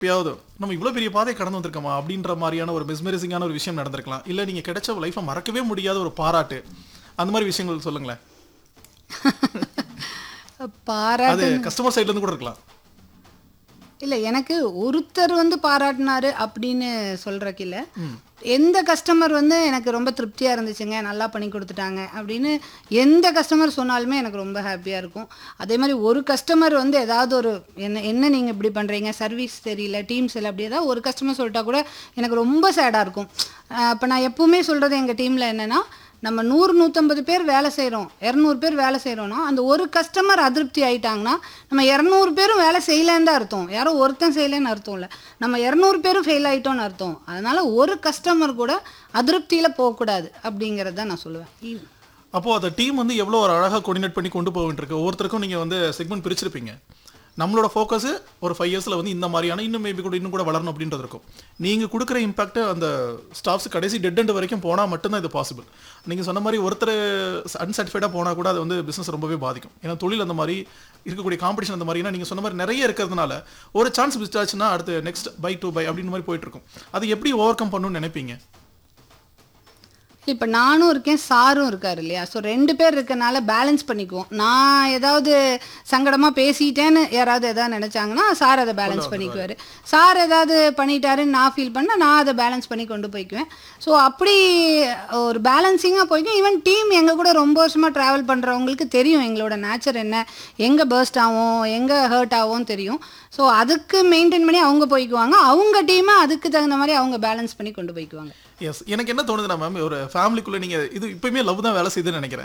எப்பயாவது நம்ம இவ்வளவு பெரிய பாதை கடந்து வந்திருக்கோமா அப்படின்ற மாதிரியான ஒரு மெஸ்மரைசிங்கான ஒரு விஷயம் நடந்திருக்கலாம் இல்ல நீங்க கிடைச்ச லைஃப்பை மறக்கவே முடியாத ஒரு பாராட்டு அந்த மாதிரி விஷயங்கள் சொல்லுங்களேன் பாராட்டு அது கஸ்டமர் சைடுல இருந்து கூட இருக்கலாம் இல்லை எனக்கு ஒருத்தர் வந்து பாராட்டினாரு அப்படின்னு சொல்றதுக்கு இல்ல எந்த கஸ்டமர் வந்து எனக்கு ரொம்ப திருப்தியாக இருந்துச்சுங்க நல்லா பண்ணி கொடுத்துட்டாங்க அப்படின்னு எந்த கஸ்டமர் சொன்னாலுமே எனக்கு ரொம்ப ஹாப்பியாக இருக்கும் அதே மாதிரி ஒரு கஸ்டமர் வந்து ஏதாவது ஒரு என்ன என்ன நீங்கள் இப்படி பண்ணுறீங்க சர்வீஸ் தெரியல டீம்ஸ் இல்லை அப்படி ஏதாவது ஒரு கஸ்டமர் சொல்லிட்டா கூட எனக்கு ரொம்ப சேடாக இருக்கும் அப்போ நான் எப்பவுமே சொல்கிறது எங்கள் டீமில் என்னென்னா நம்ம நூறு நூற்றம்பது பேர் வேலை செய்கிறோம் இரநூறு பேர் வேலை செய்கிறோன்னா அந்த ஒரு கஸ்டமர் அதிருப்தி ஆயிட்டாங்கன்னா நம்ம இரநூறு பேரும் வேலை செய்யலன்னு தான் அர்த்தம் யாரோ ஒருத்தன் செய்யலைன்னு அர்த்தம் இல்லை நம்ம இரநூறு பேரும் ஃபெயில் ஆயிட்டோம்னு அர்த்தம் அதனால ஒரு கஸ்டமர் கூட அதிருப்தியில் போகக்கூடாது அப்படிங்கிறது தான் நான் சொல்லுவேன் அப்போ அந்த டீம் வந்து எவ்வளோ ஒரு அழகாக கோஆர்டினேட் பண்ணி கொண்டு போக வேண்டியிருக்கு ஒவ்வொருத்தருக்கும் நீங்கள் வந்து செக்மெண்ட் பிரிச்சிருப்பீங்க நம்மளோட ஃபோக்கஸ் ஒரு ஃபைவ் இயர்ஸில் வந்து இந்த மாதிரியான இன்னும் மேபி கூட இன்னும் கூட வளரணும் அப்படின்றது இருக்கும் நீங்கள் கொடுக்குற இம்பாக்ட் அந்த ஸ்டாஃப்ஸ் கடைசி டெட் எண்ட் வரைக்கும் போனால் மட்டும்தான் இது பாசிபிள் நீங்கள் சொன்ன மாதிரி ஒருத்தர் அன்சாட்டிஸ்ஃபைடாக போனால் கூட அது வந்து பிஸ்னஸ் ரொம்பவே பாதிக்கும் ஏன்னா தொழில் அந்த மாதிரி இருக்கக்கூடிய காம்படிஷன் அந்த மாதிரினா நீங்கள் சொன்ன மாதிரி நிறைய இருக்கிறதுனால ஒரு சான்ஸ் மிஸ் ஆச்சுன்னா அடுத்து நெக்ஸ்ட் பை டு பை அப்படின்னு மாதிரி போயிட்டு இருக்கும் அது எப்படி ஓவர் கம் பண்ணணும்னு நினைப்பீங்க இப்போ நானும் இருக்கேன் சாரும் இருக்கார் இல்லையா ஸோ ரெண்டு பேர் இருக்கனால பேலன்ஸ் பண்ணிக்குவோம் நான் ஏதாவது சங்கடமாக பேசிட்டேன்னு யாராவது எதாவது நினச்சாங்கன்னா சார் அதை பேலன்ஸ் பண்ணிக்குவார் சார் ஏதாவது பண்ணிட்டாருன்னு நான் ஃபீல் பண்ணால் நான் அதை பேலன்ஸ் பண்ணி கொண்டு போய்க்குவேன் ஸோ அப்படி ஒரு பேலன்சிங்காக போய்க்கும் ஈவன் டீம் எங்கள் கூட ரொம்ப வருஷமாக ட்ராவல் பண்ணுறவங்களுக்கு தெரியும் எங்களோட நேச்சர் என்ன எங்கே பர்ஸ்ட் ஆகும் எங்கே ஹர்ட் ஆகும் தெரியும் ஸோ அதுக்கு மெயின்டைன் பண்ணி அவங்க போய்க்குவாங்க அவங்க டீமை அதுக்கு தகுந்த மாதிரி அவங்க பேலன்ஸ் பண்ணி கொண்டு போய்க்குவாங்க எஸ் எனக்கு என்ன தோணுதுன்னா மேம் ஒரு ஃபேமிலிக்குள்ள நீங்க இது இப்பயுமே லவ் தான் வேலை செய்யுதுன்னு நினைக்கிறேன்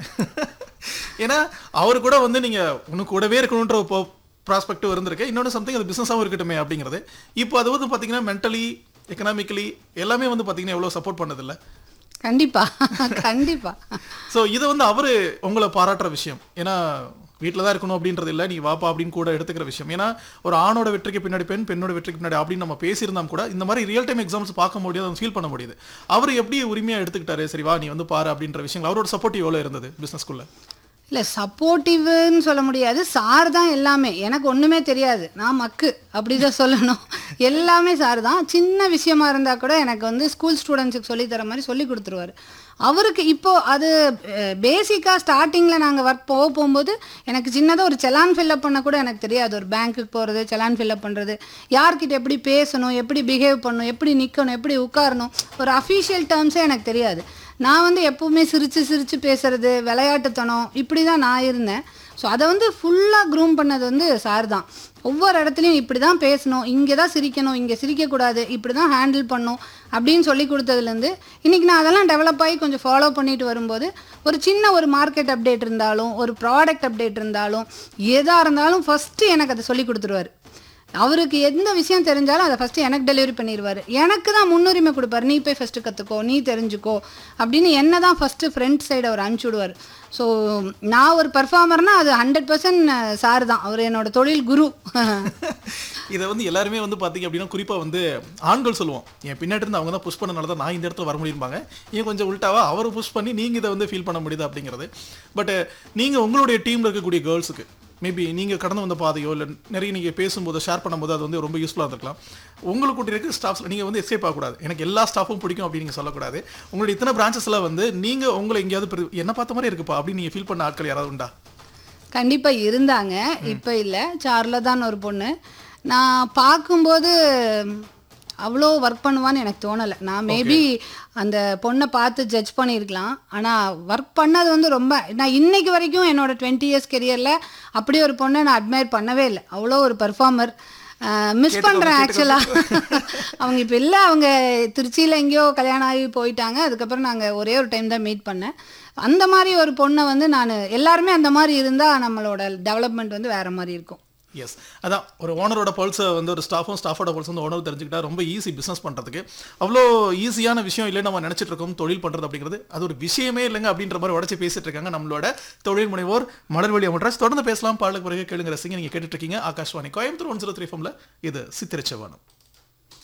ஏன்னா அவர் கூட வந்து நீங்க உனக்கு கூடவே இருக்கணுன்ற ஒரு ப்ராஸ்பெக்டிவ் இருந்திருக்கு இன்னொன்று சம்திங் அது பிசினஸாகவும் இருக்கட்டுமே அப்படிங்கிறது இப்போ அது வந்து பார்த்தீங்கன்னா மென்டலி எக்கனாமிக்கலி எல்லாமே வந்து பார்த்தீங்கன்னா எவ்வளோ சப்போர்ட் பண்ணதில்ல கண்டிப்பா கண்டிப்பா ஸோ இது வந்து அவரு உங்களை பாராட்டுற விஷயம் ஏன்னா வீட்டில் தான் இருக்கணும் அப்படின்றது இல்லை நீ வாப்பா அப்படின்னு கூட எடுத்துக்கிற விஷயம் ஏன்னா ஒரு ஆணோட வெற்றிக்கு பின்னாடி பெண் பெண்ணோட வெற்றிக்கு பின்னாடி அப்படின்னு நம்ம பேசியிருந்தா கூட இந்த மாதிரி ரியல் டைம் எக்ஸாம்ஸ் பார்க்க முடியாது ஃபீல் பண்ண முடியுது அவர் எப்படி உரிமையாக எடுத்துக்கிட்டாரு சரி வா நீ வந்து பாரு அப்படின்ற விஷயங்கள் அவரோட சப்போர்ட் எவ்வளோ இருந்தது பிஸ்னஸ்க்குள்ள இல்லை சப்போர்ட்டிவ்னு சொல்ல முடியாது சார் தான் எல்லாமே எனக்கு ஒன்றுமே தெரியாது நான் மக்கு அப்படிதான் சொல்லணும் எல்லாமே சார் தான் சின்ன விஷயமா இருந்தால் கூட எனக்கு வந்து ஸ்கூல் ஸ்டூடெண்ட்ஸுக்கு சொல்லி தர மாதிரி சொல்லி கொடுத்துருவாரு அவருக்கு இப்போ அது பேசிக்காக ஸ்டார்டிங்கில் நாங்கள் ஒர்க் போக போகும்போது எனக்கு சின்னதாக ஒரு செலான் ஃபில்அப் பண்ண கூட எனக்கு தெரியாது ஒரு பேங்க்குக்கு போகிறது செலான் ஃபில்அப் பண்ணுறது யார்கிட்ட எப்படி பேசணும் எப்படி பிஹேவ் பண்ணணும் எப்படி நிற்கணும் எப்படி உட்காரணும் ஒரு அஃபீஷியல் டேர்ம்ஸே எனக்கு தெரியாது நான் வந்து எப்பவுமே சிரித்து சிரித்து பேசுறது விளையாட்டுத்தனம் இப்படி தான் நான் இருந்தேன் ஸோ அதை வந்து ஃபுல்லாக க்ரூம் பண்ணது வந்து சார் தான் ஒவ்வொரு இடத்துலையும் இப்படி தான் பேசணும் இங்கே தான் சிரிக்கணும் இங்கே சிரிக்கக்கூடாது இப்படி தான் ஹேண்டில் பண்ணணும் அப்படின்னு சொல்லி கொடுத்ததுலேருந்து இன்றைக்கி நான் அதெல்லாம் டெவலப் ஆகி கொஞ்சம் ஃபாலோ பண்ணிட்டு வரும்போது ஒரு சின்ன ஒரு மார்க்கெட் அப்டேட் இருந்தாலும் ஒரு ப்ராடக்ட் அப்டேட் இருந்தாலும் எதாக இருந்தாலும் ஃபஸ்ட்டு எனக்கு அதை சொல்லி கொடுத்துருவாரு அவருக்கு எந்த விஷயம் தெரிஞ்சாலும் அதை ஃபஸ்ட்டு எனக்கு டெலிவரி பண்ணிடுவார் எனக்கு தான் முன்னுரிமை கொடுப்பாரு நீ போய் ஃபஸ்ட்டு கற்றுக்கோ நீ தெரிஞ்சுக்கோ அப்படின்னு என்ன தான் ஃபஸ்ட்டு ஃப்ரண்ட் சைடு அவர் அனுப்பிச்சி விடுவார் ஸோ நான் ஒரு பர்ஃபார்மர்னா அது ஹண்ட்ரட் பர்சன்ட் சார் தான் அவர் என்னோட தொழில் குரு இதை வந்து எல்லாருமே வந்து பார்த்தீங்க அப்படின்னா குறிப்பாக வந்து ஆண்கள் சொல்லுவோம் என் பின்னாடி இருந்து அவங்க தான் புஷ் பண்ணனால தான் நான் இந்த இடத்துல வர முடியும்பாங்க ஏன் கொஞ்சம் உள்டாவா அவர் புஷ் பண்ணி நீங்கள் இதை வந்து ஃபீல் பண்ண முடியுது அப்படிங்கிறது பட் நீங்கள் உங்களுடைய டீமில் இருக்கக்கூடிய கேர்ள்ஸுக்கு மேபி நீங்கள் கடந்து வந்த பாதையோ இல்லை நிறைய நீங்கள் பேசும்போது ஷேர் பண்ணும்போது அது வந்து ரொம்ப யூஸ்ஃபுல்லாக இருந்திருக்கலாம் உங்களுக்கு கூட இருக்க ஸ்டாஃப்ஸ் நீங்கள் வந்து எஸ்கேப் ஆகக்கூடாது எனக்கு எல்லா ஸ்டாஃபும் பிடிக்கும் அப்படின்னு நீங்கள் சொல்லக்கூடாது உங்களுடைய இத்தனை பிரான்ச்சஸில் வந்து நீங்கள் உங்களை எங்கேயாவது பிரி- என்ன பார்த்த மாதிரி இருக்குப்பா அப்படின்னு நீங்கள் ஃபீல் பண்ண ஆட்கள் யாராவது உண்டா கண்டிப்பாக இருந்தாங்க இப்போ இல்லை சார்ல தான் ஒரு பொண்ணு நான் பார்க்கும்போது அவ்வளோ ஒர்க் பண்ணுவான்னு எனக்கு தோணலை நான் மேபி அந்த பொண்ணை பார்த்து ஜட்ஜ் பண்ணியிருக்கலாம் ஆனால் ஒர்க் பண்ணது வந்து ரொம்ப நான் இன்னைக்கு வரைக்கும் என்னோட டுவெண்ட்டி இயர்ஸ் கெரியரில் அப்படி ஒரு பொண்ணை நான் அட்மையர் பண்ணவே இல்லை அவ்வளோ ஒரு பர்ஃபார்மர் மிஸ் பண்ணுறேன் ஆக்சுவலாக அவங்க இப்போ இல்லை அவங்க திருச்சியில் எங்கேயோ கல்யாணம் ஆகி போயிட்டாங்க அதுக்கப்புறம் நாங்கள் ஒரே ஒரு டைம் தான் மீட் பண்ணேன் அந்த மாதிரி ஒரு பொண்ணை வந்து நான் எல்லாருமே அந்த மாதிரி இருந்தால் நம்மளோட டெவலப்மெண்ட் வந்து வேற மாதிரி இருக்கும் எஸ் அதான் ஒரு ஓனரோட பல்ஸை வந்து ஒரு ஸ்டாஃபும் ஸ்டாஃபோட பல்ஸ் வந்து ஓனர் தெரிஞ்சுக்கிட்டா ரொம்ப ஈஸி பிஸ்னஸ் பண்ணுறதுக்கு அவ்வளோ ஈஸியான விஷயம் இல்லை நம்ம நினச்சிட்டு இருக்கோம் தொழில் பண்ணுறது அப்படிங்கிறது அது ஒரு விஷயமே இல்லைங்க அப்படின்ற மாதிரி உடச்சி பேசிட்டு இருக்காங்க நம்மளோட தொழில் முனைவோர் மலர்வழி அமர்ராஜ் தொடர்ந்து பேசலாம் பாடலுக்கு பிறகு கேளுங்க ரசிங்க நீங்கள் கேட்டுட்டு இருக்கீங்க Akashvani Coimbatore one zero three இது சித்திரச்சவானம்